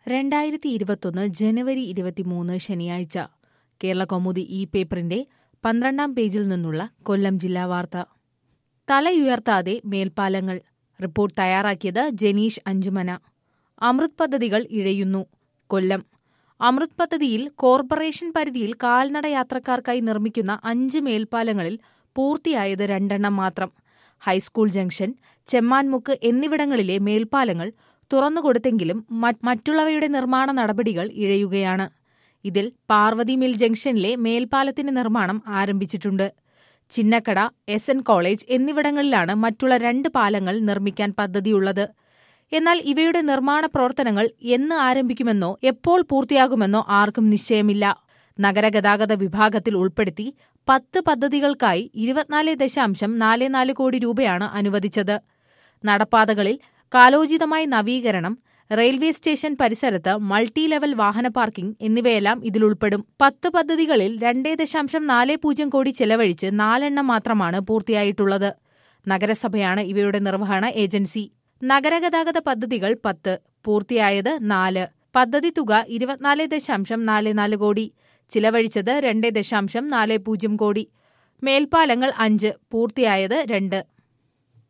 രണ്ടായിരത്തി ഇരുപത്തൊന്ന് ജനുവരി ഇരുപത്തിമൂന്ന് ശനിയാഴ്ച കേരള കൗമുദി ഈ പേപ്പറിന്റെ പന്ത്രണ്ടാം പേജിൽ നിന്നുള്ള കൊല്ലം ജില്ലാ വാർത്ത തലയുയർത്താതെ മേൽപ്പാലങ്ങൾ റിപ്പോർട്ട് തയ്യാറാക്കിയത് ജനീഷ് അഞ്ചുമന അമൃത് പദ്ധതികൾ ഇഴയുന്നു കൊല്ലം അമൃത് പദ്ധതിയിൽ കോർപ്പറേഷൻ പരിധിയിൽ കാൽനട യാത്രക്കാർക്കായി നിർമ്മിക്കുന്ന അഞ്ച് മേൽപ്പാലങ്ങളിൽ പൂർത്തിയായത് രണ്ടെണ്ണം മാത്രം ഹൈസ്കൂൾ ജംഗ്ഷൻ ചെമ്മാൻമുക്ക് എന്നിവിടങ്ങളിലെ മേൽപ്പാലങ്ങൾ തുറന്നുകൊടുത്തെങ്കിലും മറ്റുള്ളവയുടെ നിർമ്മാണ നടപടികൾ ഇഴയുകയാണ് ഇതിൽ പാർവതി മിൽ ജംഗ്ഷനിലെ മേൽപ്പാലത്തിന്റെ നിർമ്മാണം ആരംഭിച്ചിട്ടുണ്ട് ചിന്നക്കട എസ് എൻ കോളേജ് എന്നിവിടങ്ങളിലാണ് മറ്റുള്ള രണ്ട് പാലങ്ങൾ നിർമ്മിക്കാൻ പദ്ധതിയുള്ളത് എന്നാൽ ഇവയുടെ നിർമ്മാണ പ്രവർത്തനങ്ങൾ എന്ന് ആരംഭിക്കുമെന്നോ എപ്പോൾ പൂർത്തിയാകുമെന്നോ ആർക്കും നിശ്ചയമില്ല നഗരഗതാഗത വിഭാഗത്തിൽ ഉൾപ്പെടുത്തി പത്ത് പദ്ധതികൾക്കായി ഇരുപത്തിനാല് ദശാംശം നാല് നാല് കോടി രൂപയാണ് അനുവദിച്ചത് നടപ്പാതകളിൽ കാലോചിതമായ നവീകരണം റെയിൽവേ സ്റ്റേഷൻ പരിസരത്ത് മൾട്ടി ലെവൽ വാഹന പാർക്കിംഗ് എന്നിവയെല്ലാം ഇതിലുൾപ്പെടും പത്ത് പദ്ധതികളിൽ രണ്ടേ ദശാംശം നാല് പൂജ്യം കോടി ചെലവഴിച്ച് നാലെണ്ണം മാത്രമാണ് പൂർത്തിയായിട്ടുള്ളത് നഗരസഭയാണ് ഇവയുടെ നിർവഹണ ഏജൻസി നഗരഗതാഗത പദ്ധതികൾ പത്ത് പൂർത്തിയായത് നാല് പദ്ധതി തുക ഇരുപത്തിനാല് ദശാംശം നാല് നാല് കോടി ചിലവഴിച്ചത് രണ്ട് ദശാംശം നാല് പൂജ്യം കോടി മേൽപ്പാലങ്ങൾ അഞ്ച് പൂർത്തിയായത് രണ്ട്